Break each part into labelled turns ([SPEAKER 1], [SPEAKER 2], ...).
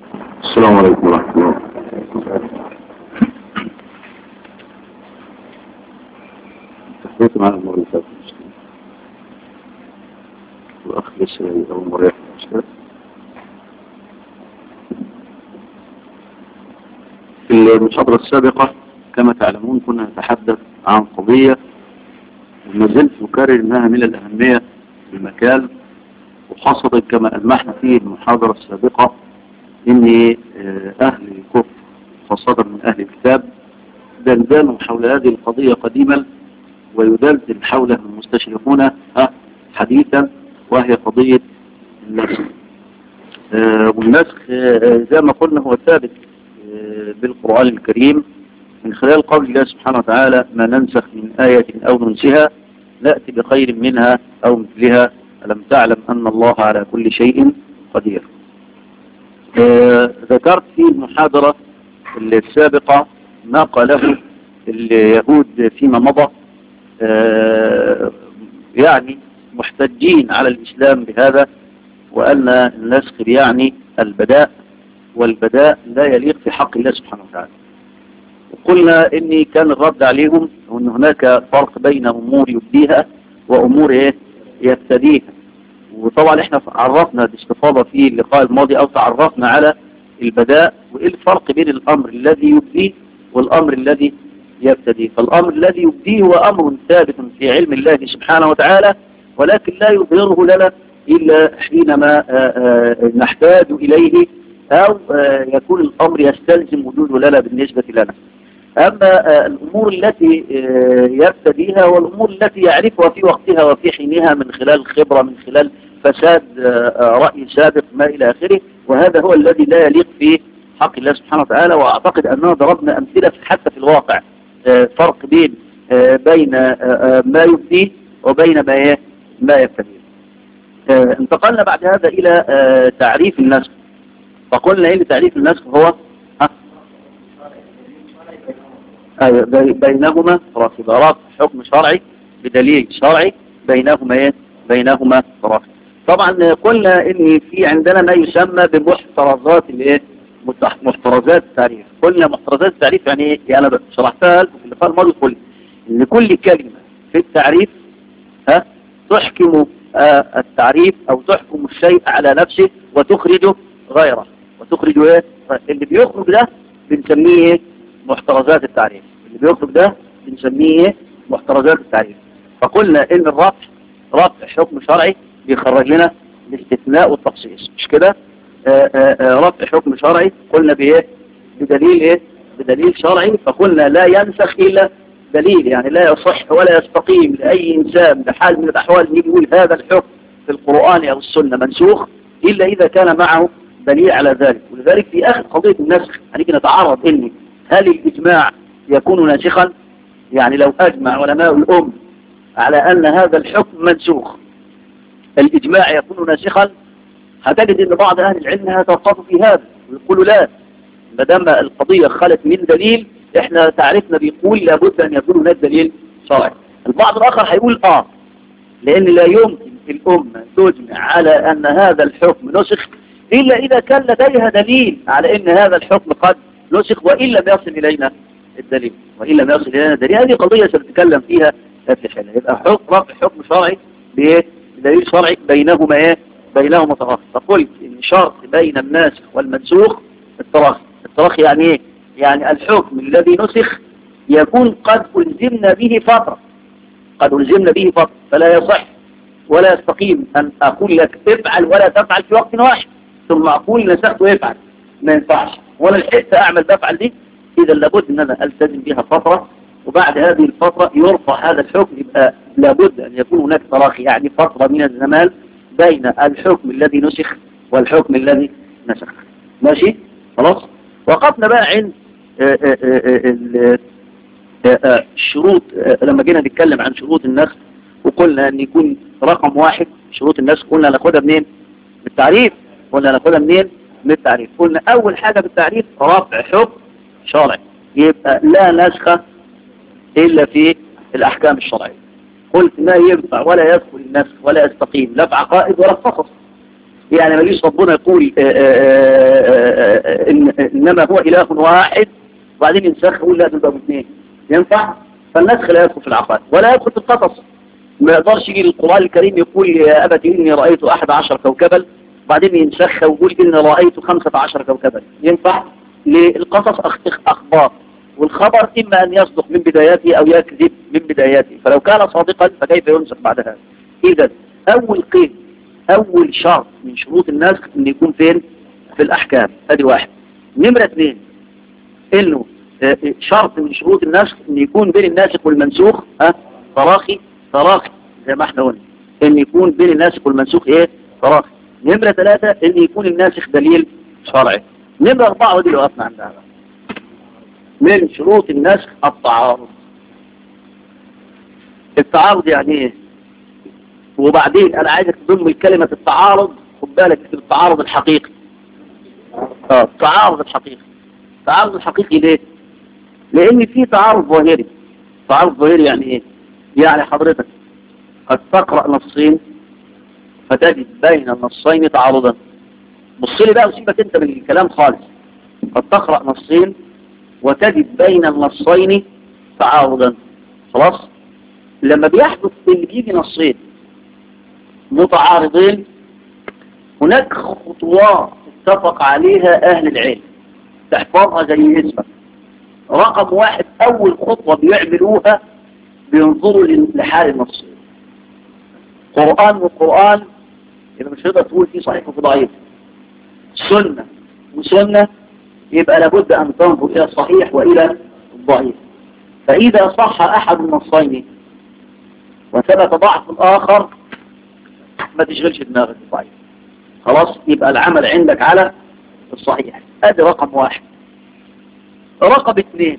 [SPEAKER 1] السلام عليكم ورحمة الله تحديث معنا المرة اللي فاتت الأخ لسه أول مرة يحضر الأستاذ في المحاضرة السابقة كما تعلمون كنا نتحدث عن قضية وما زلت نكرر أنها من الأهمية في المكان وخاصة كما ألمحنا في المحاضرة السابقة ان اهل الكفر خاصة من اهل الكتاب دندنوا حول هذه القضية قديما ويدلدل حولها المستشرقون حديثا وهي قضية النسخ والنسخ زي ما قلنا هو ثابت بالقرآن الكريم من خلال قول الله سبحانه وتعالى ما ننسخ من آية أو ننسها نأتي بخير منها أو مثلها ألم تعلم أن الله على كل شيء قدير آه ذكرت في المحاضرة السابقة ما قاله اليهود فيما مضى آه يعني محتجين على الإسلام بهذا وأن النسخ يعني البداء والبداء لا يليق في حق الله سبحانه وتعالى وقلنا إني كان الرد عليهم وأن هناك فرق بين أمور يبديها وأمور إيه يبتديها وطبعا احنا عرفنا باستفاضة في اللقاء الماضي او تعرفنا على البداء وايه الفرق بين الامر الذي يبديه والامر الذي يبتديه فالامر الذي يبديه هو امر ثابت في علم الله سبحانه وتعالى ولكن لا يظهره لنا الا حينما نحتاج اليه او يكون الامر يستلزم وجوده لنا بالنسبة لنا أما الأمور التي يبتديها والأمور التي يعرفها في وقتها وفي حينها من خلال خبرة من خلال فساد رأي سابق ما إلى آخره وهذا هو الذي لا يليق في حق الله سبحانه وتعالى وأعتقد أننا ضربنا أمثلة حتى في الواقع فرق بين بين ما يبديه وبين ما ما يبتديه انتقلنا بعد هذا إلى تعريف النسخ فقلنا إن تعريف النسخ هو أيوة بينهما رافض حكم شرعي بدليل شرعي بينهما ايه بينهما رافض طبعا قلنا ان في عندنا ما يسمى بمحترزات الايه محترزات التعريف قلنا محترزات التعريف يعني ايه انا شرحتها لكم في اللقاء الماضي قلت ان كل كلمة في التعريف ها تحكم آه التعريف او تحكم الشيء على نفسه وتخرجه غيره وتخرج ايه اللي بيخرج ده بنسميه ايه محترزات التعريف اللي بيخرج ده بنسميه محترزات التعريف فقلنا ان الرفع رفع حكم شرعي بيخرج لنا الاستثناء والتخصيص مش كده رفع حكم شرعي قلنا بايه بدليل ايه بدليل شرعي فقلنا لا ينسخ الا دليل يعني لا يصح ولا يستقيم لاي انسان بحال من الاحوال ان يقول هذا الحكم في القرآن او السنة منسوخ الا اذا كان معه دليل على ذلك ولذلك في اخر قضية النسخ هنيجي نتعرض ان هل الإجماع يكون ناسخا يعني لو أجمع علماء الأم على أن هذا الحكم منسوخ الإجماع يكون ناسخا هتجد أن بعض أهل العلم يتوقفوا في هذا ويقولوا لا ما دام القضية خلت من دليل احنا تعرفنا بيقول لابد أن يكون هناك دليل شرعي البعض الآخر هيقول آه لأن لا يمكن الأمة تجمع على أن هذا الحكم نسخ إلا إذا كان لديها دليل على أن هذا الحكم قد نسخ وإن لم يصل إلينا الدليل وإن لم يصل إلينا الدليل هذه قضية سنتكلم فيها في حالة يبقى حكم رفع حكم شرعي بدليل شرعي بينهما إيه بينهما تراخي فقلت إن شرط بين الناسخ والمنسوخ التراخي التراخي يعني إيه يعني الحكم الذي نسخ يكون قد ألزمنا به فترة قد ألزمنا به فترة فلا يصح ولا يستقيم أن أقول لك افعل ولا تفعل في وقت واحد ثم أقول نسخت وافعل ما ينفعش ولا لحقت اعمل بفعل دي اذا لابد ان انا التزم بها فترة وبعد هذه الفترة يرفع هذا الحكم يبقى لابد ان يكون هناك تراخي يعني فترة من الزمان بين الحكم الذي نسخ والحكم الذي نسخ ماشي خلاص وقفنا بقى عند الشروط لما جينا نتكلم عن شروط النسخ وقلنا ان يكون رقم واحد شروط النسخ قلنا ناخدها منين بالتعريف قلنا ناخدها منين من التعريف قلنا أول حاجة بالتعريف رفع حكم شرعي يبقى لا نسخ إلا في الأحكام الشرعية قلت ما ينفع ولا يدخل النسخ ولا يستقيم لا في عقائد ولا في قصص يعني ما يجيش ربنا يقول آآ آآ إن إنما هو إله واحد وبعدين ينسخ يقول لا دول بقوا اثنين ينفع فالنسخ لا يدخل في العقائد ولا يدخل في القصص ما يقدرش يجي القرآن الكريم يقول يا أبت إني رأيت أحد عشر كوكبا بعدين ينسخ ويقول إني رأيت خمسة عشر كوكبا ينفع للقصص أخبار والخبر إما أن يصدق من بداياته أو يكذب من بداياته فلو كان صادقا فكيف ينسخ بعد هذا إذا أول قيد أول شرط من شروط النسخ أن يكون فين في الأحكام هذه واحد نمرة اثنين إنه شرط من شروط النسخ أن يكون بين الناسخ والمنسوخ ها تراخي تراخي زي ما احنا قلنا أن يكون بين الناسخ والمنسوخ إيه تراخي نمرة ثلاثة أن يكون الناسخ دليل شرعي نمرة أربعة ودي اللي وقفنا عندها من شروط النسخ التعارض التعارض يعني ايه وبعدين انا عايزك تضم الكلمة التعارض خد بالك في التعارض الحقيقي اه التعارض الحقيقي التعارض الحقيقي ليه لان في تعارض ظاهري تعارض ظاهري يعني ايه يعني حضرتك قد تقرأ نصين فتجد بين النصين تعارضا بص لي بقى وسيبك انت من الكلام خالص قد تقرأ نصين وتجد بين النصين تعارضا خلاص لما بيحدث اللي بيجي نصين متعارضين هناك خطوات اتفق عليها اهل العلم تحفظها زي اسمك رقم واحد اول خطوة بيعملوها بينظروا لحال النصين قرآن وقرآن يبقى مش هتقدر تقول فيه صحيح وفي ضعيف سنة وسنة يبقى لابد أن تنظر إلى الصحيح وإلى الضعيف فإذا صح أحد النصين وثبت ضعف الآخر ما تشغلش دماغك الضعيف خلاص يبقى العمل عندك على الصحيح ادي رقم واحد رقم اثنين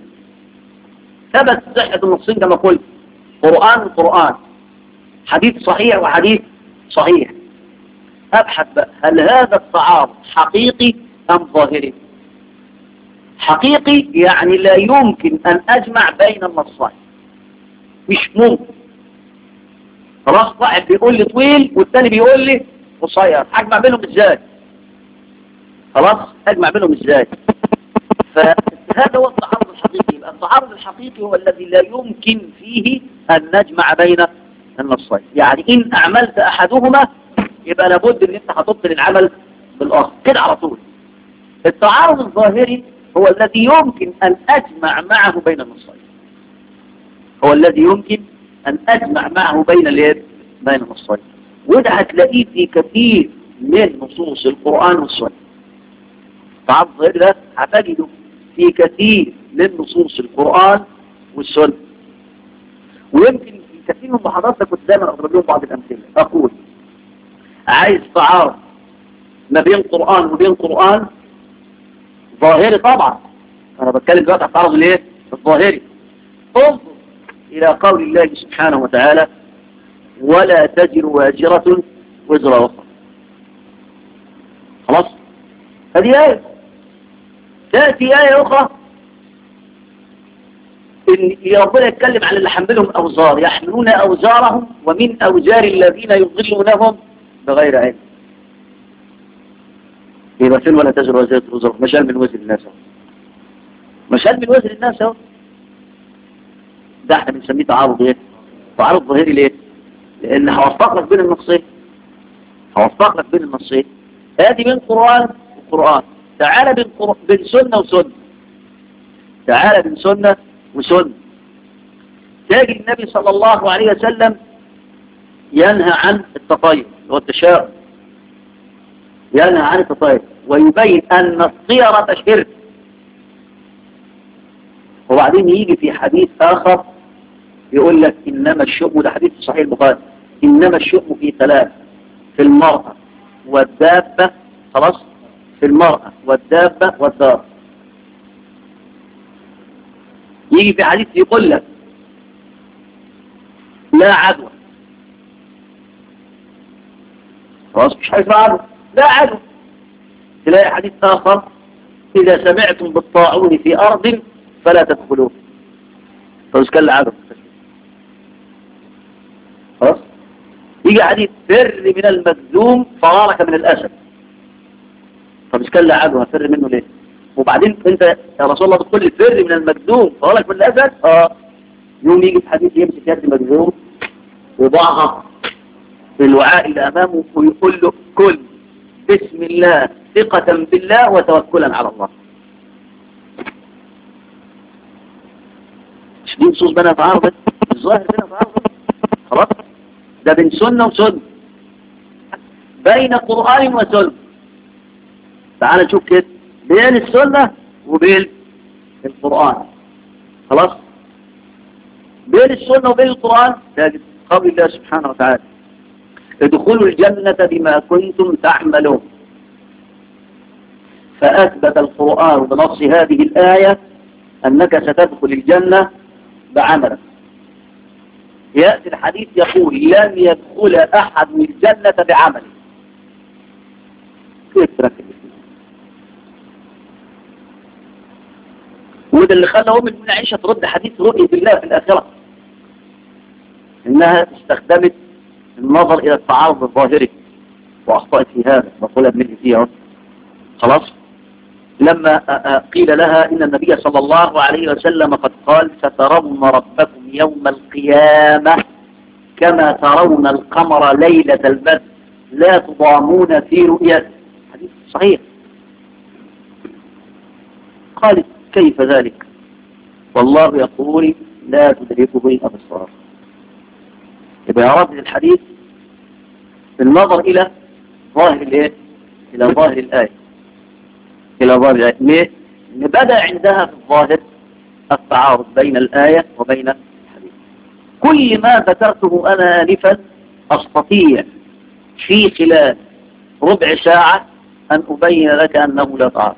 [SPEAKER 1] ثبت صحة النصين كما قلت قرآن وقرآن حديث صحيح وحديث صحيح أبحث بقى هل هذا التعارض حقيقي أم ظاهري حقيقي يعني لا يمكن أن أجمع بين النصين مش ممكن خلاص واحد بيقول لي طويل والثاني بيقول لي قصير أجمع بينهم إزاي خلاص أجمع بينهم إزاي فهذا هو التعارض الحقيقي يبقى التعارض الحقيقي هو الذي لا يمكن فيه أن نجمع بين النصين يعني إن أعملت أحدهما يبقى لابد أن أنت هتبطل العمل بالآخر كده على طول التعارض الظاهري هو الذي يمكن أن أجمع معه بين النصين هو الذي يمكن أن أجمع معه بين اليد بين النصين وده هتلاقيه في كثير من نصوص القرآن والسنة التعارض الظاهري ده هتجده في كثير من نصوص القرآن والسنة ويمكن في كثير من محاضراتنا كنت دايما أضرب لهم بعض الأمثلة أقول عايز تعارض ما بين قرآن وبين قرآن ظاهري طبعا انا بتكلم دلوقتي عن التعارض الايه الظاهري انظر الى قول الله سبحانه وتعالى ولا تجر واجرة وزر اخرى خلاص هذه آية تأتي آية أخرى إن ربنا يتكلم عن اللي حملهم أوزار يحملون أوزارهم ومن أوزار الذين يضلونهم بغير علم يبقى فين ولا تزر وزارة وزر مشال من وزر الناس اهو مشال من وزر الناس اهو ده احنا بنسميه تعارض ايه تعارض ظاهري ليه لان هوفق لك بين النصين هوفق لك بين النصين ادي بين قرآن وقرآن تعالى بين, قر... بين سنة وسنة تعالى بين سنة وسنة تاجي النبي صلى الله عليه وسلم ينهى عن التطيب والتشاؤم ينهى عن التطيب ويبين أن الطيرة شرك وبعدين يجي في حديث آخر يقول لك إنما الشؤم ده حديث صحيح البخاري إنما الشؤم في ثلاث في المرأة والدابة خلاص في المرأة والدابة والدار يجي في حديث يقول لك لا عدوى خلاص مش حاجة عدوى لا عدو تلاقي حديث آخر إذا سمعتم بالطاعون في أرض فلا تدخلوه فمش كان العدو خلاص يجي حديث فر من المجذوم فرارك من الأسد كلا عدو هفر منه ليه وبعدين انت يا رسول الله بتقول لي فر من المجذوم فقالك من الاسد اه يوم يجي في حديث يمسك يد مجذوم ويضعها في الوعاء اللي امامه ويقول له كل بسم الله ثقة بالله وتوكلا على الله مش دي نصوص بنا تعارضت الظاهر بنا تعارضت خلاص ده بين سنة وسنة بين قرآن وسنة تعال نشوف كده بين السنة وبين القرآن خلاص بين السنة وبين القرآن تجد قول الله سبحانه وتعالى ادخلوا الجنة بما كنتم تعملون فأثبت القرآن بنص هذه الآية أنك ستدخل الجنة بعملك يأتي الحديث يقول لن يدخل أحد الجنة بعمله كيف تركب وده اللي خلى أم من عائشة ترد حديث رؤية الله في الآخرة إنها استخدمت النظر إلى التعارض الظاهري وأخطأت في هذا وقلها من فيها خلاص لما قيل لها إن النبي صلى الله عليه وسلم قد قال سترون ربكم يوم القيامة كما ترون القمر ليلة البدر لا تضامون في رؤيته حديث صحيح قالت كيف ذلك والله يقول لا تدركه الأبصار يبقى يرد الحديث بالنظر إلى ظاهر الإيه؟ إلى ظاهر الآية إلى ظاهر الآية ليه؟ إن بدأ عندها في الظاهر التعارض بين الآية وبين الحديث كل ما ذكرته أنا آنفا أستطيع في خلال ربع ساعة أن أبين لك أنه لا تعارض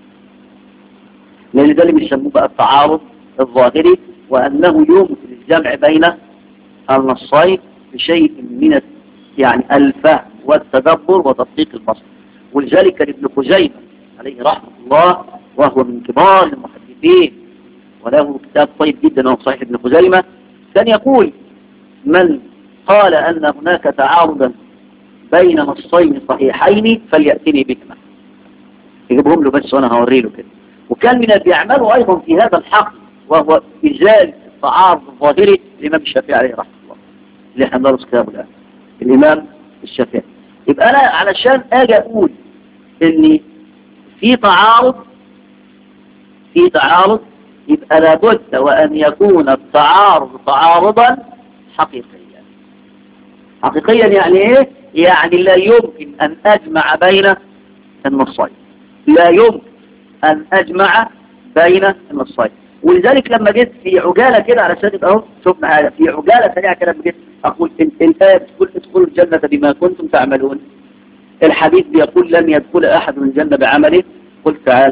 [SPEAKER 1] لأن ده اللي بيسموه بقى التعارض الظاهري وأنه يمكن الجمع بين النصين بشيء من يعني الفهم والتدبر وتطبيق البصر ولذلك كان ابن خزيمة عليه رحمة الله وهو من كبار المحدثين وله كتاب طيب جدا وهو صحيح ابن خزيمة كان يقول من قال أن هناك تعارضا بين نصين صحيحين فليأتني بهما يجيبهم له بس وأنا هوري له كده وكان من بيعملوا أيضا في هذا الحق وهو إزالة التعارض الظاهري الإمام الشافعي عليه رحمه الله اللي احنا ندرس كتابه الآن الإمام الشافعي يبقى أنا علشان أجي أقول إن في تعارض في تعارض يبقى لابد وأن يكون التعارض تعارضا حقيقيا حقيقيا يعني ايه يعني لا يمكن أن أجمع بين النصين لا يمكن أن أجمع بين النصين ولذلك لما جيت في عجالة كده على سبيل اهو شفنا حاجة في عجالة سريعة كده لما جيت أقول الآية بتقول ادخلوا الجنة بما كنتم تعملون الحديث بيقول لن يدخل أحد من الجنة بعمله قلت تعال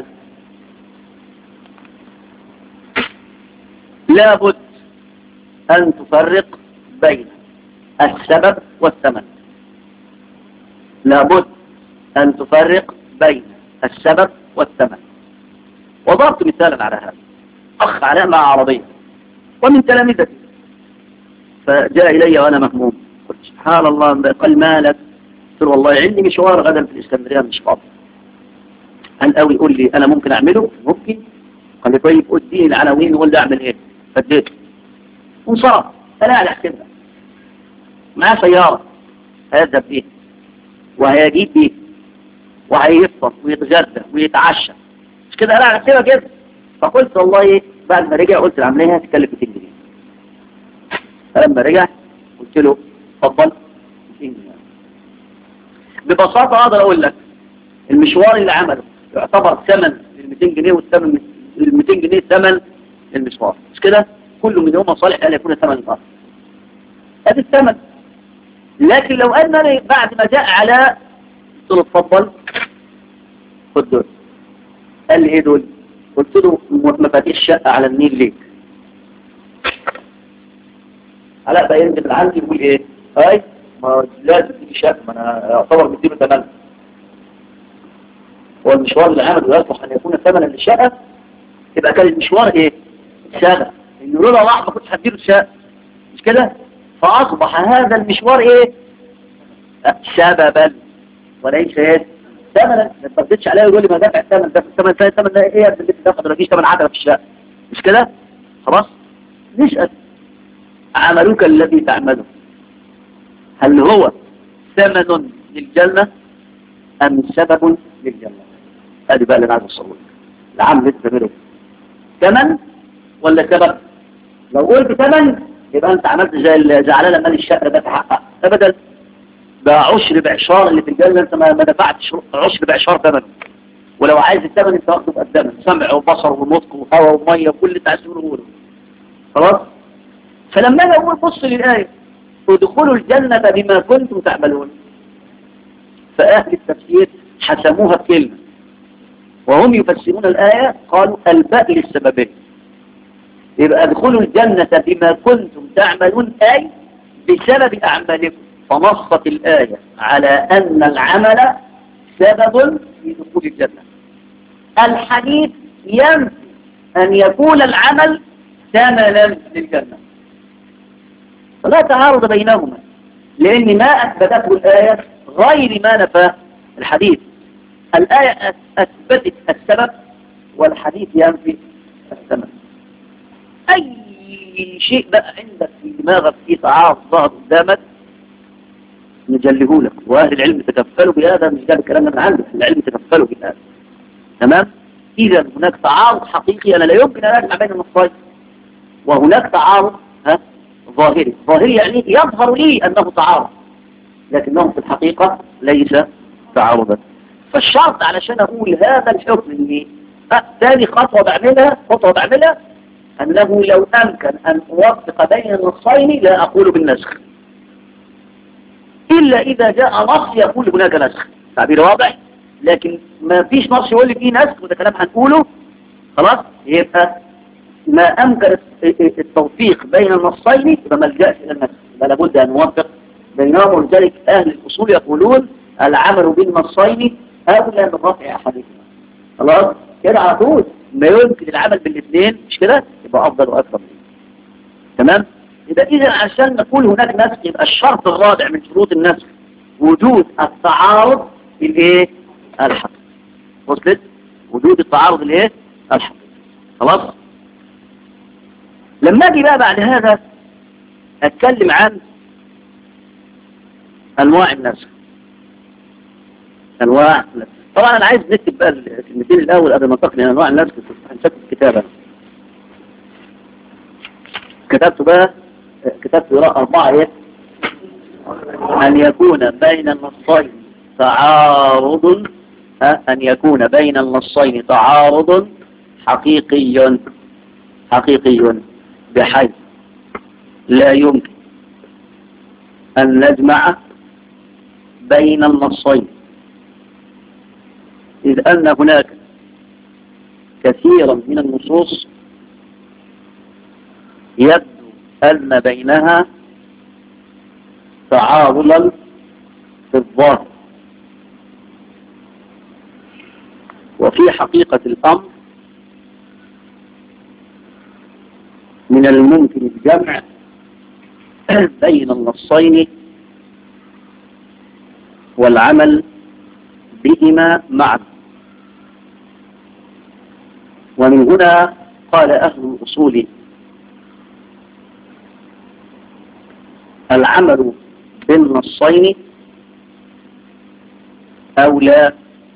[SPEAKER 1] لابد أن تفرق بين السبب والثمن لابد أن تفرق بين السبب والثمن وضربت مثالا على هذا أخ علامة عربية ومن تلامذتي فجاء إلي وأنا مهموم قلت سبحان الله قال مالك قلت له والله عندي مشوار غدا في الإسكندرية مش فاضي هل قوي يقول لي أنا ممكن أعمله ممكن قال لي طيب اديني العناوين وقول لي أعمل إيه فديته وانصرف أنا على حسبها معاه سيارة هيذهب بيها وهيجيب بيها وهيفطر ويتغدى ويتعشى مش كده انا على حسبها كده فقلت والله ايه بعد ما رجع قلت العمليه هتكلف 200 جنيه فلما رجع قلت له اتفضل 200 جنيه ببساطه اقدر اقول لك المشوار اللي عمله يعتبر ثمن ال 200 جنيه والثمن ال 200 جنيه ثمن المشوار مش كده كل من يوم صالح قال يكون ثمن الارض ادي الثمن لكن لو انني بعد ما جاء علاء قلت له اتفضل خد دول قال لي ايه دول قلت له مفاتيح شقة على النيل ليك علاء بقى ينزل عندي يقول ايه هاي ما لازم تيجي شقة ما انا اعتبر مديله ثمن هو المشوار اللي عمله يصلح ان يكون ثمنا للشقة يبقى كان المشوار ايه سنة انه لولا واحد ما كنتش هديله الشقة مش كده فاصبح هذا المشوار ايه سببا وليس ايه ثمنا ما ترددش عليا ويقول لي ما دافع الثمن ده الثمن ده الثمن ده ايه يا ابن البيت ده ما فيش ثمن عجله في الشقه مش كده خلاص نسال عملك الذي تعمله هل هو ثمن للجنه ام سبب للجنه ادي بقى اللي انا عايز اوصله العمل اللي انت بتعمله ثمن ولا سبب لو قلت ثمن يبقى انت عملت زي زي على مال الشقه ده تحقق ابدا ده عشر بعشار اللي في الجنة انت ما دفعتش عشر بعشار ثمن ولو عايز الثمن انت واخده بقدامك سمع وبصر ونطق وهواء وميه وكل اللي انت عايز تقوله خلاص فلما اجي اقول بص للايه ادخلوا الجنة بما كنتم تعملون فاهل التفسير حسموها بكلمة وهم يفسرون الآية قالوا الباء للسببين يبقى ادخلوا الجنة بما كنتم تعملون أي بسبب أعمالكم فنصت الآية على أن العمل سبب في دخول الجنة الحديث ينفي أن يكون العمل ثمنا للجنة فلا تعارض بينهما لأن ما أثبتته الآية غير ما نفاه الحديث الآية أثبتت السبب والحديث ينفي الثمن أي شيء بقى عندك في دماغك في تعارض ظهر قدامك نجله لك واهل العلم تكفلوا بهذا مش ده الكلام من عندك العلم تكفلوا بهذا تمام اذا هناك تعارض حقيقي انا لا يمكن ان اجمع بين النصين وهناك تعارض ها ظاهري ظاهري يعني يظهر لي انه تعارض لكنه في الحقيقة ليس تعارضا فالشرط علشان اقول هذا الحكم اللي ثاني خطوة بعملها خطوة بعملها انه لو امكن ان اوفق بين النصين لا اقول بالنسخ إلا إذا جاء نص يقول هناك نسخ تعبير واضح لكن ما فيش نص يقول لي فيه نسخ وده كلام هنقوله خلاص يبقى ما أمكن التوفيق بين النصين يبقى ما الجأش إلى النسخ يبقى لابد أن نوفق بينهم ولذلك أهل الأصول يقولون العمل بالنصين أولى من رفع أحدهما خلاص كده على طول ما يمكن العمل بالاثنين مش كده يبقى أفضل وأكثر تمام يبقى إذا عشان نقول هناك نسخ يبقى الشرط الرابع من شروط النسخ وجود التعارض الايه الحق وصلت وجود التعارض الايه الحق خلاص لما اجي بقى بعد هذا اتكلم عن انواع النسخ انواع طبعا انا عايز نكتب بقى الكلمتين الاول قبل ما ننتقل الى انواع النسخ هنشكل الكتابه كتبت بقى كتبت وراء أربعة إيه؟ أن يكون بين النصين تعارض أن يكون بين النصين تعارض حقيقي حقيقي بحيث لا يمكن أن نجمع بين النصين إذ أن هناك كثيرا من النصوص يبدو أن بينها تعارضا في الظاهر وفي حقيقة الأمر من الممكن الجمع بين النصين والعمل بهما معا ومن هنا قال أهل الأصول العمل بالنصين أولى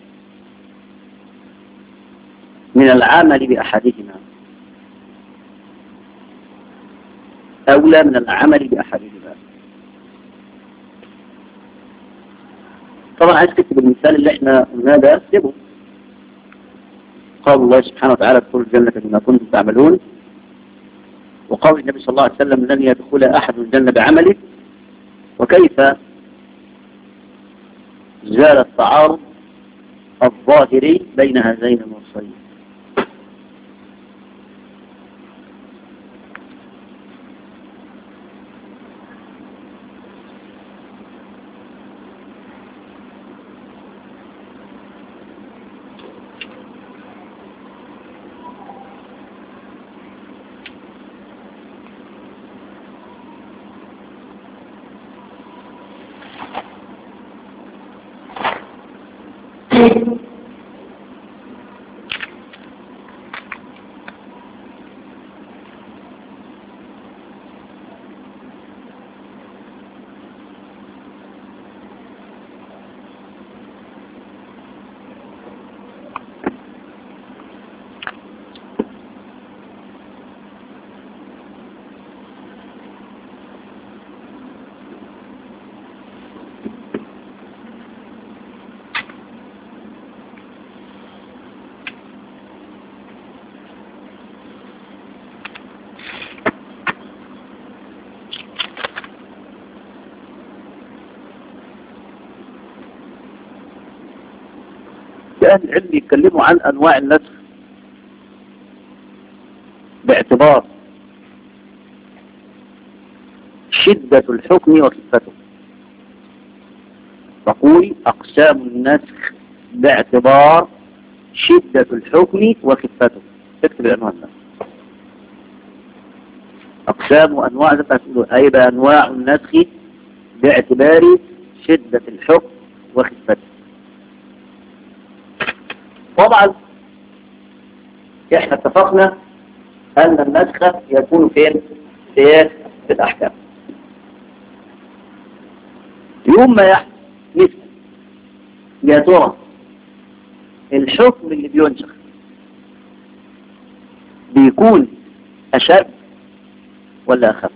[SPEAKER 1] من العمل بأحدهما أولى من العمل بأحدهما طبعا عايز تكتب المثال اللي احنا قلناه ده اكتبه قال الله سبحانه وتعالى ادخلوا الجنة بما كنتم تعملون وقول النبي صلى الله عليه وسلم لن يدخل أحد الجنة بعمله وكيف زال التعارض الظاهري بين هذين النصين أهل العلم يتكلموا عن أنواع النسخ باعتبار شدة الحكم وخفته تقول أقسام النسخ باعتبار شدة الحكم وخفته اكتب الأنواع النسخ أقسام وأنواع أي بأنواع النسخ باعتبار شدة الحكم وخفته طبعا احنا اتفقنا ان النسخ يكون فين في في الاحكام يوم ما يحدث مثل يا ترى الحكم اللي بينسخ بيكون اشد ولا اخف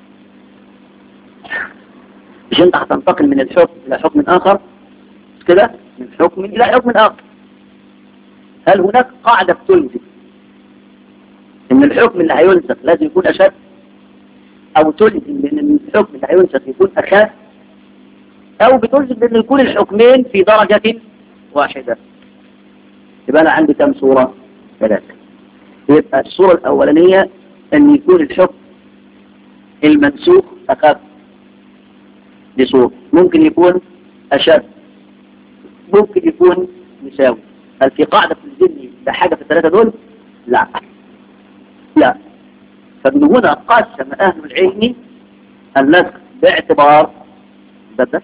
[SPEAKER 1] مش انت هتنتقل من الحكم الى حكم اخر كده من حكم الى حكم اخر هل هناك قاعدة بتلزم ان الحكم اللي هينسخ لازم يكون اشد او تلزم ان الحكم اللي هينسخ يكون اخف او بتلزم ان يكون الحكمين في درجة واحدة يبقى انا عندي كم صورة ثلاثة يبقى الصورة الاولانية ان يكون الحكم المنسوخ اخف دي صورة ممكن يكون اشد ممكن يكون مساوي هل في قاعدة في الذهن بحاجة في الثلاثة دول لا لا فمن هنا قسم أهل العلم النسخ باعتبار بدأ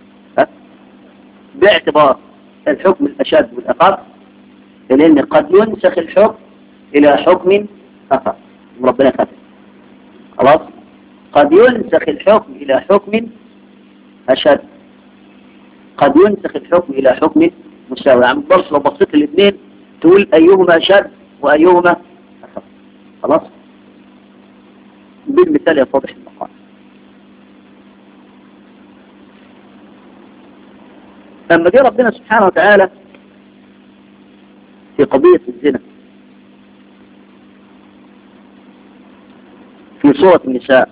[SPEAKER 1] باعتبار الحكم الأشد والأخف لأن قد ينسخ الحكم إلى حكم أخف ربنا خفف خلاص قد ينسخ الحكم إلى حكم أشد قد ينسخ الحكم إلى حكم مساوي يعني برش لو بصيت الاثنين تقول أيهما شر وأيهما أخف خلاص بالمثال يتضح المقال لما جه ربنا سبحانه وتعالى في قضية الزنا في سورة النساء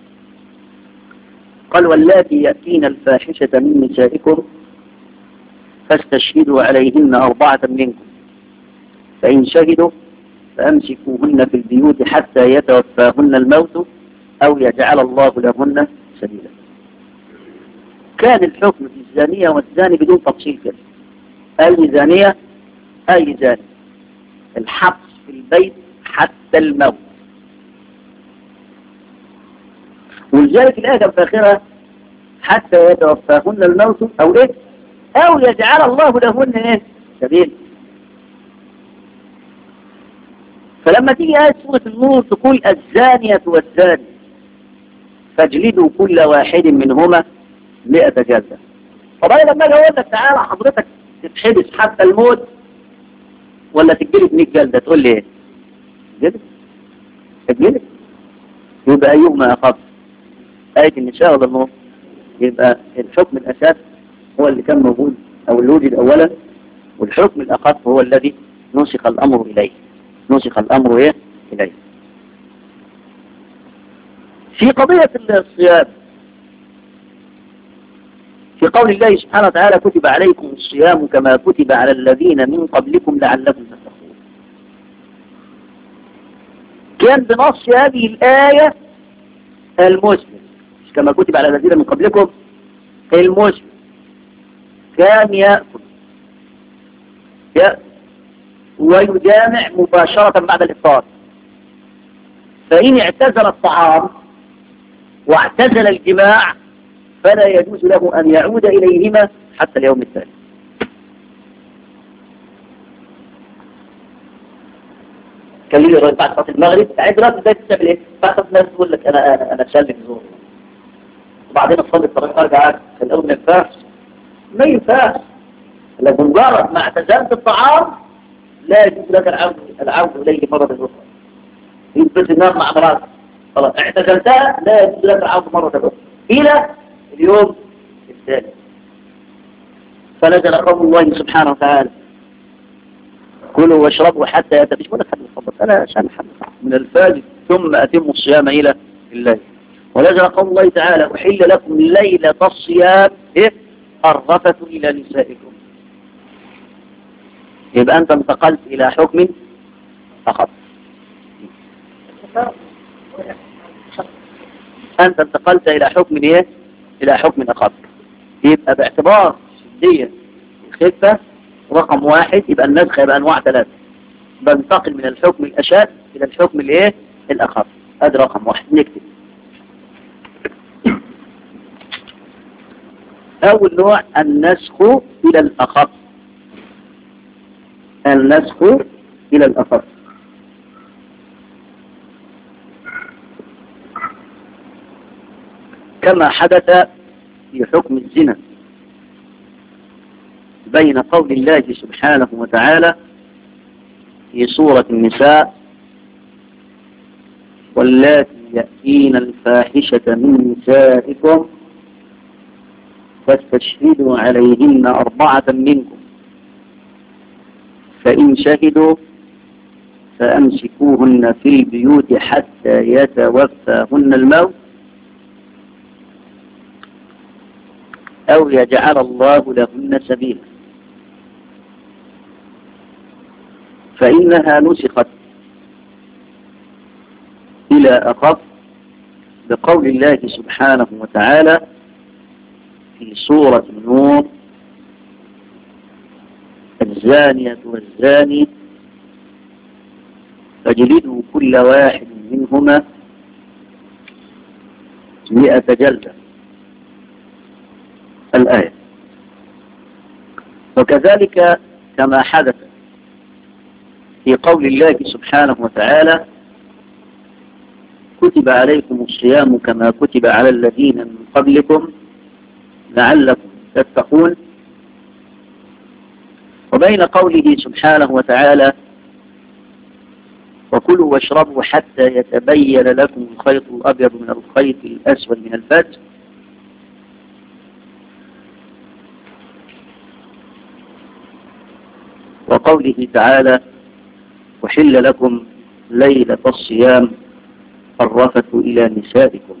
[SPEAKER 1] قال واللاتي يأتين الفاحشة من نسائكم فاستشهدوا عليهن أربعة منكم فإن شهدوا فأمسكوهن في البيوت حتى يتوفاهن الموت أو يجعل الله لهن سبيلا كان الحكم في الزانية والزاني بدون تفصيل كده أي زانية أي زاني الحبس في البيت حتى الموت ولذلك الآية في آخرها حتى يتوفاهن الموت أو إيه أو يجعل الله لهن إيه سبيل فلما تيجي آية سورة النور تقول الزانية والزاني فاجلدوا كل واحد منهما مئة جلدة طب أنا لما أجي أقول لك تعالى حضرتك تتحبس حتى الموت ولا تتجلد 100 جلدة تقول لي إيه؟ تتجلد تتجلد يبقى أيهما أخف آية النساء ولا النور يبقى الحكم الأساس هو اللي كان موجود أو اللي وجد أولا والحكم الأخف هو الذي نسخ الأمر إليه نسخ الأمر إيه؟ إليه في قضية الصيام في قول الله سبحانه وتعالى كتب عليكم الصيام كما كتب على الذين من قبلكم لعلكم تتقون كان بنص هذه الآية المسلم كما كتب على الذين من قبلكم المسلم كان يأكل يأكل ويجامع مباشرة بعد الإفطار فإن اعتزل الطعام واعتزل الجماع فلا يجوز له أن يعود إليهما حتى اليوم الثاني كان لي رأي بعد صلاة المغرب تعيد دلوقتي ازاي تعمل ايه بعد صلاة المغرب تقول لك انا انا انا سلك زور وبعدين اصلي الطريق ارجع في الاول ما ينفعش ما ينفعش لكن مجرد ما اعتزلت الطعام لا يجوز لك العود العود اليه مرة اخرى يثبت النار مع مراتك خلاص اعتزلتها لا يجوز لك العود مرة اخرى الى اليوم الثاني فنزل قول الله سبحانه وتعالى كلوا واشربوا حتى يتبش ولا حد يفضل انا عشان حد من الفجر ثم اتموا الصيام الى الليل ونزل قول الله تعالى احل لكم ليله الصيام ايه الرفث الى نسائكم يبقى انت انتقلت الى حكم اخف انت انتقلت الى حكم ايه الى حكم اخف يبقى باعتبار شديه الخفه رقم واحد يبقى النسخ يبقى انواع ثلاثه بنتقل من الحكم الاشد الى الحكم الايه الاخف هذا رقم واحد نكتب اول نوع النسخ الى الاخف النسخ الى الاخف كما حدث في حكم الزنا بين قول الله سبحانه وتعالى في سورة النساء واللاتي يأتين الفاحشة من نسائكم فاستشهدوا عليهن أربعة منكم فإن شهدوا فأمسكوهن في البيوت حتى يتوفاهن الموت أو يجعل الله لهن سبيلا فإنها نسخت إلى أخف بقول الله سبحانه وتعالى في سورة النور الزانية والزاني فاجلدوا كل واحد منهما مئة جلدة الآية وكذلك كما حدث في قول الله سبحانه وتعالى كتب عليكم الصيام كما كتب على الذين من قبلكم لعلكم تتقون وبين قوله سبحانه وتعالى وكلوا واشربوا حتى يتبين لكم الخيط الأبيض من الخيط الأسود من الفجر وقوله تعالى وحل لكم ليلة الصيام الرفث إلى نسائكم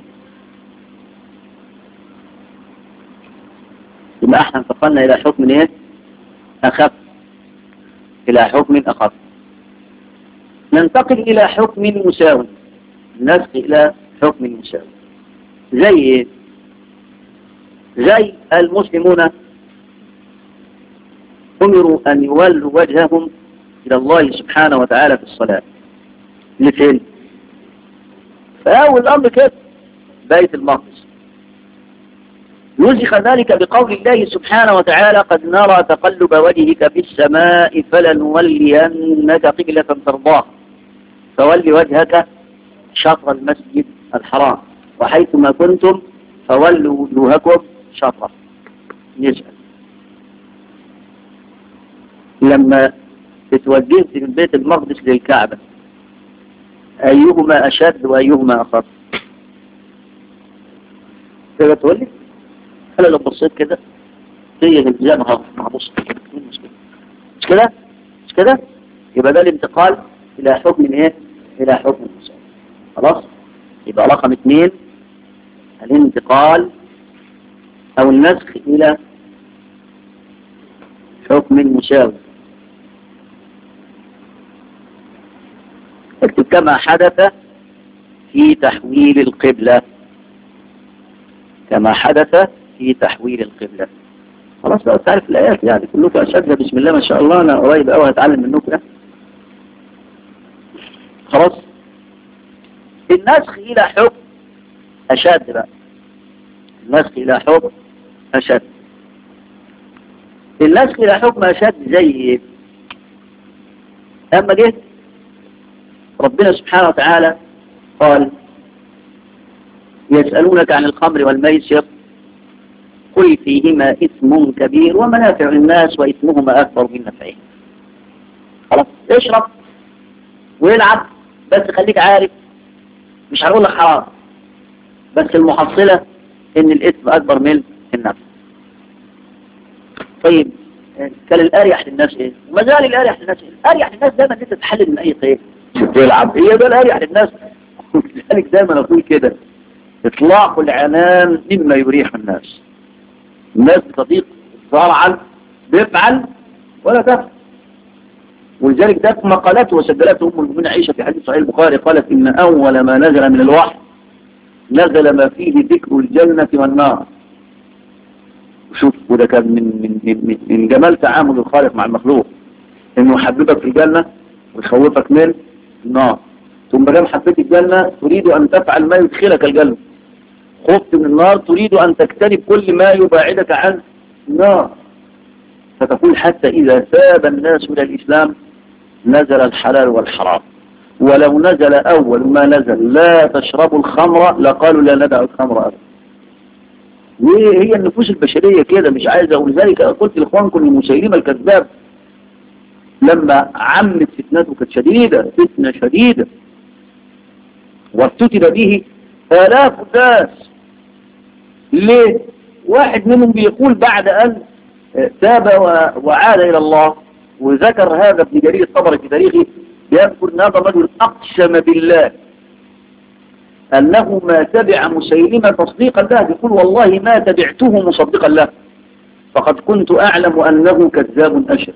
[SPEAKER 1] يبقى احنا انتقلنا إلى حكم ايه أخف إلى حكم أخف ننتقل إلى حكم مساوي نسق إلى حكم مساوي زي ايه زي المسلمون أمروا أن يولوا وجههم إلى الله سبحانه وتعالى في الصلاة لفين فأول الأمر كده بيت المقدس نسخ ذلك بقول الله سبحانه وتعالى قد نرى تقلب وجهك في السماء فلنولينك قبلة ترضاها فول وجهك شطر المسجد الحرام وحيثما كنتم فولوا وجوهكم شطره نسأل لما اتوجهت من بيت المقدس للكعبة أيهما أشد وأيهما أخف تقدر تقول لي أنا لو بصيت كده هي الالتزامها بص مش كده مش كده يبقى ده الانتقال إلى حكم إيه إلى حكم المساواة خلاص يبقى رقم اثنين الانتقال أو النسخ إلى حكم مساوي اكتب كما حدث في تحويل القبلة كما حدث في تحويل القبلة خلاص بقى تعرف الآيات يعني كلكم أشد بسم الله ما شاء الله أنا قريب أوي هتعلم منكم خلاص النسخ إلى حكم أشد بقى النسخ إلى حكم أشد النسخ إلى حكم أشد زي إيه أما جه ربنا سبحانه وتعالى قال يسألونك عن الخمر والميسر قل فيهما إثم كبير ومنافع للناس وإثمهما أكبر من نفعهم خلاص اشرب ويلعب بس خليك عارف مش هنقول لك حرام بس المحصلة ان الإثم أكبر من النفع طيب كان الأريح للناس ايه وما زال الأريح للناس ايه الأريح للناس دايما انت تحلل من اي خير تلعب هي ده الأريح للناس لذلك دايما اقول كده اطلاق العنان مما يريح الناس الناس بتضيق زرعا بيفعل ولا تفعل ولذلك ده ما قالته وسجلته ام المؤمنين عائشه في حديث صحيح البخاري قالت ان اول ما نزل من الوحي نزل ما فيه ذكر الجنه والنار شوف وده كان من من من, من جمال تعامل الخالق مع المخلوق انه يحببك في الجنه ويخوفك من النار ثم دام حبيت الجنه تريد ان تفعل ما يدخلك الجنه خفت من النار تريد أن تجتنب كل ما يباعدك عن النار فتقول حتى إذا ثاب الناس إلى الإسلام نزل الحلال والحرام ولو نزل أول ما نزل لا تشربوا الخمر لقالوا لا ندع الخمر أبدا هي النفوس البشرية كده مش عايزة ولذلك قلت لإخوانكم المسيلمة الكذاب لما عمت فتنته كانت شديدة فتنة شديدة وافتتن به آلاف الناس ليه واحد منهم بيقول بعد أن تاب وعاد إلى الله وذكر هذا ابن جرير الطبري في تاريخه يذكر أن هذا الرجل أقسم بالله أنه ما تبع مسيلمة تصديقا له يقول والله ما تبعته مصدقا له فقد كنت أعلم أنه كذاب أشر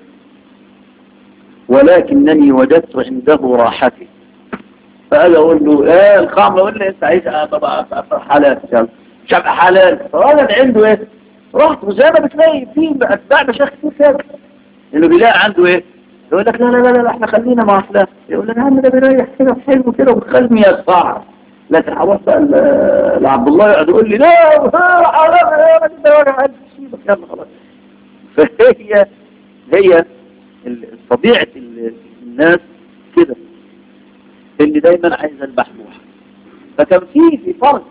[SPEAKER 1] ولكنني وجدت عنده راحتي فأجي أقول له إيه الخمر يقول لي أنت عايز طبعا حلال مش هبقى حلال فالراجل عنده إيه رحت وزي ما بتلاقي في أتباع مشايخ كتير كده إنه بيلاقي عنده إيه يقول لك لا لا لا لا احنا خلينا مع فلان يقول لك عم ده بيريح كده حلو كده وبتخليني يصعب لكن حوصل لعبد الله يقعد يقول لي لا حرام يا راجل ده وجع قلبي سيبك يلا خلاص فهي هي طبيعة الناس كده اللي دايما عايزة البحبوحة فكان في في فرق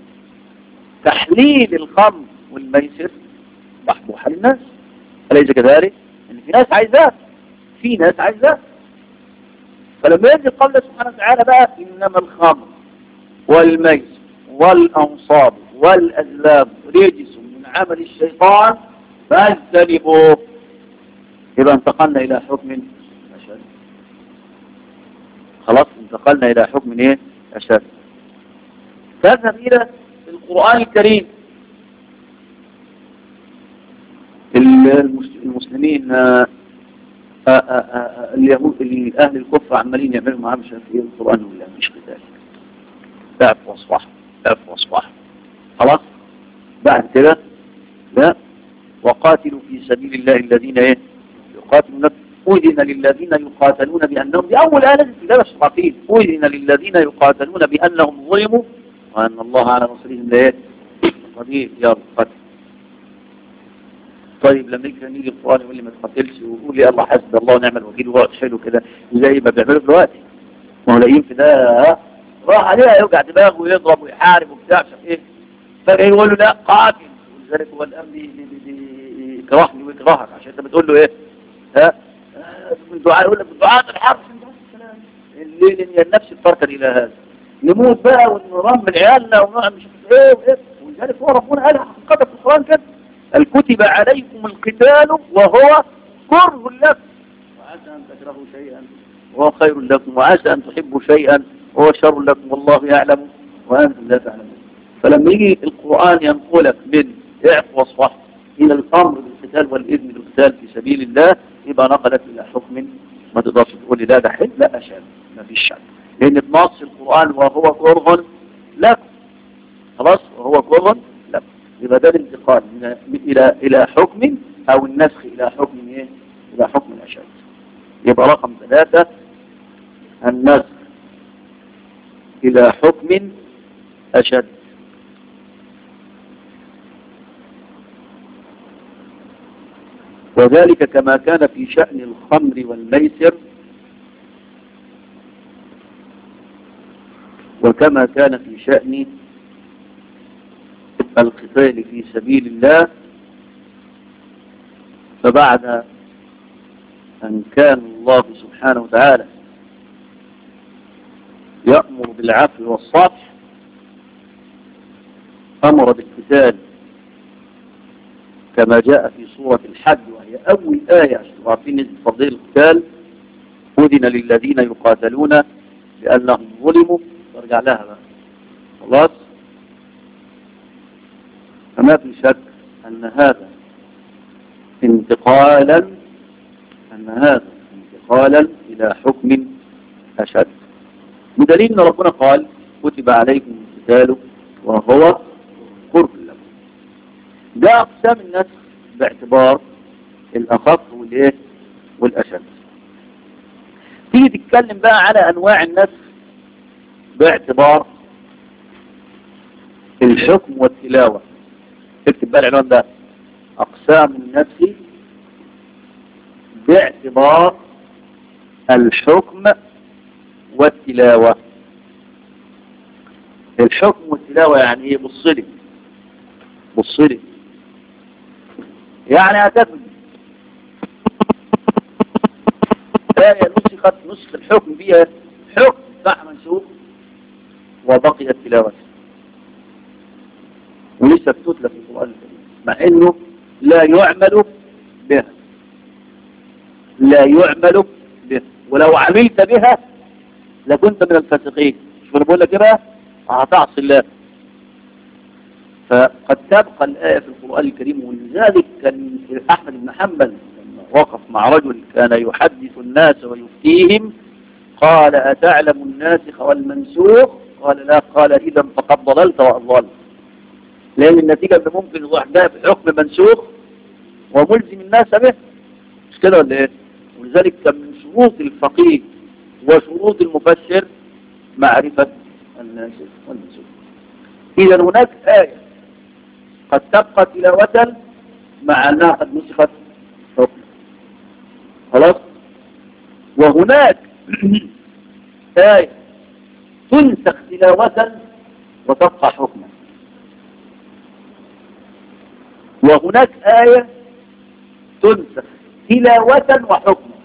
[SPEAKER 1] تحليل الخمر والميسر بحبوحة للناس أليس كذلك؟ ان في ناس عايزاه في ناس عايزاه فلما يجي قوله سبحانه وتعالى بقى إنما الخمر والميسر والأنصاب والأزلام رجس من عمل الشيطان فاجتنبوه يبقى انتقلنا إلى حكم أشد خلاص انتقلنا إلى حكم إيه أشد تذهب إلى القرآن الكريم المسلمين اليهود أهل الكفر عمالين يعملوا معاه مش عارف ايه القرآن ولا مش كذلك اعف واصفح اعف واصفح خلاص بعد كده لا وقاتلوا في سبيل الله الذين ايه يقاتلون أذن للذين يقاتلون بأنهم دي أول آلة في درس الرقيب أذن للذين يقاتلون بأنهم ظلموا وأن الله على نصرهم لا قدير يا قتل طيب لما يجي يجي القرآن يقول لي ما تقتلش ويقول لي الله حسب الله ونعم الوكيل ويقعد حلو كده زي ما بيعملوا دلوقتي ما هو لاقيين في ده راح عليها يوجع دماغه ويضرب ويحارب وبتاع مش ايه فجاي يقول له لا قاتل ولذلك هو الان بيكرهني ويكرهك عشان انت بتقول له ايه ها من دعاء يقول لك دعاء الحرب ليه لان النفس تركن الى هذا نموت بقى ونرمم عيالنا ونعمل مش ايه وايه ولذلك هو ربنا قال حقيقه في القران كده الكتب عليكم القتال وهو كره لكم وعسى أن تكرهوا شيئا وهو خير لكم وعسى أن تحبوا شيئا وهو شر لكم والله يعلم وأنتم لا تعلمون فلما يجي القرآن ينقلك من اعف واصفح إلى الأمر بالقتال والإذن بالقتال في سبيل الله يبقى نقلك إلى حكم ما تقدرش تقول لي لا ده حل لا أشهد ما فيش شك لأن بنص القرآن وهو كره لكم خلاص وهو كره لكم يبقى ده الانتقال من إلى إلى حكم أو النسخ إلى حكم إيه؟ إلى حكم الأشد يبقى رقم ثلاثة النسخ إلى حكم أشد وذلك كما كان في شأن الخمر والميسر وكما كان في شأن القتال في سبيل الله فبعد أن كان الله سبحانه وتعالى يأمر بالعفو والصفح أمر بالقتال كما جاء في سورة الحج وهي أول آية عشان عارفين نزل فضيل القتال أذن للذين يقاتلون لأنهم ظلموا وارجع لها بقى خلاص فما في شك أن هذا انتقالا أن هذا انتقالا إلى حكم أشد بدليل أن ربنا قال كتب عليكم القتال وهو كره لكم ده أقسام النسخ باعتبار الأخف والإيه والأشد تيجي تتكلم بقى على أنواع النسخ باعتبار الحكم والتلاوة اكتب بقى العنوان ده أقسام النسخ باعتبار الحكم والتلاوة الحكم والتلاوة يعني ايه بصلي بصلي يعني هتفهم آية نسخت نسخ الحكم فيها حكم بتاع منسوخ وبقيت تلاوته ولسه بتتلى في القرآن الكريم مع انه لا يعمل بها لا يعمل بها ولو عملت بها لكنت من الفاسقين شو انا بقول لك ايه بقى هتعصي الله فقد تبقى الآية في القرآن الكريم ولذلك كان أحمد بن حنبل لما وقف مع رجل كان يحدث الناس ويفتيهم قال أتعلم الناسخ والمنسوخ قال لا قال إذا فقد ضللت وأضللت لأن النتيجة اللي ممكن الواحد ده بحكم منسوخ وملزم الناس به مش كده ولا ايه ولذلك كان من شروط الفقيه وشروط المفسر معرفة الناسخ والمنسوخ إذا هناك آية قد تبقى تلاوة مع أنها قد نسخت حكم خلاص وهناك آية تنسخ تلاوة وتبقى حكما وهناك آية تنسخ تلاوة وحكما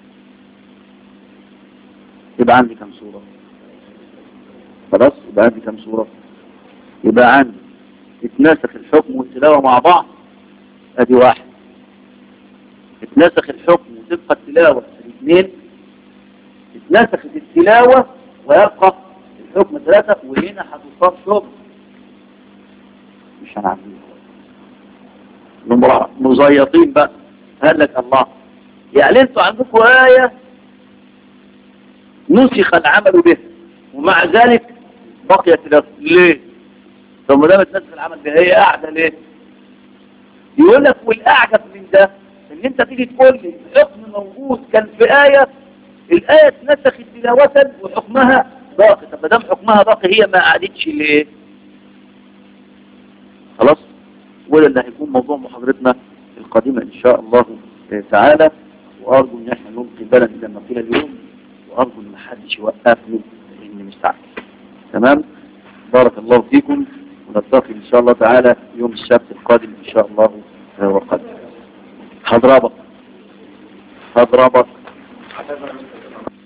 [SPEAKER 1] يبقى عندي كم سورة خلاص يبقى عندي كم سورة يبقى عندي اتناسخ الحكم والتلاوة مع بعض ادي واحد اتناسخ الحكم وتبقى التلاوة الاثنين اتنسخت التلاوة ويبقى الحكم ثلاثة وهنا هتصاب شغل مش هنعمل نمرة مزيطين بقى قال لك الله يعني انتوا عندكم آية نسخ العمل به ومع ذلك بقيت الأصل ليه طب ما دام نسخ العمل به هي قاعدة ليه يقول لك والأعجب من ده ان انت تيجي تقول لي حكم موجود كان في آية الآية اتنسخت تلاوة وحكمها باقي طب ما دام حكمها باقي هي ما قعدتش ليه خلاص وده اللي هيكون موضوع محاضرتنا القادمة إن شاء الله تعالى وأرجو إن احنا نلقي بالنا لما قيل اليوم وأرجو إن محدش يوقفني لأني مستعجل تمام بارك الله فيكم ونلتقي إن شاء الله تعالى يوم السبت القادم إن شاء الله وقدر هضربك هضربك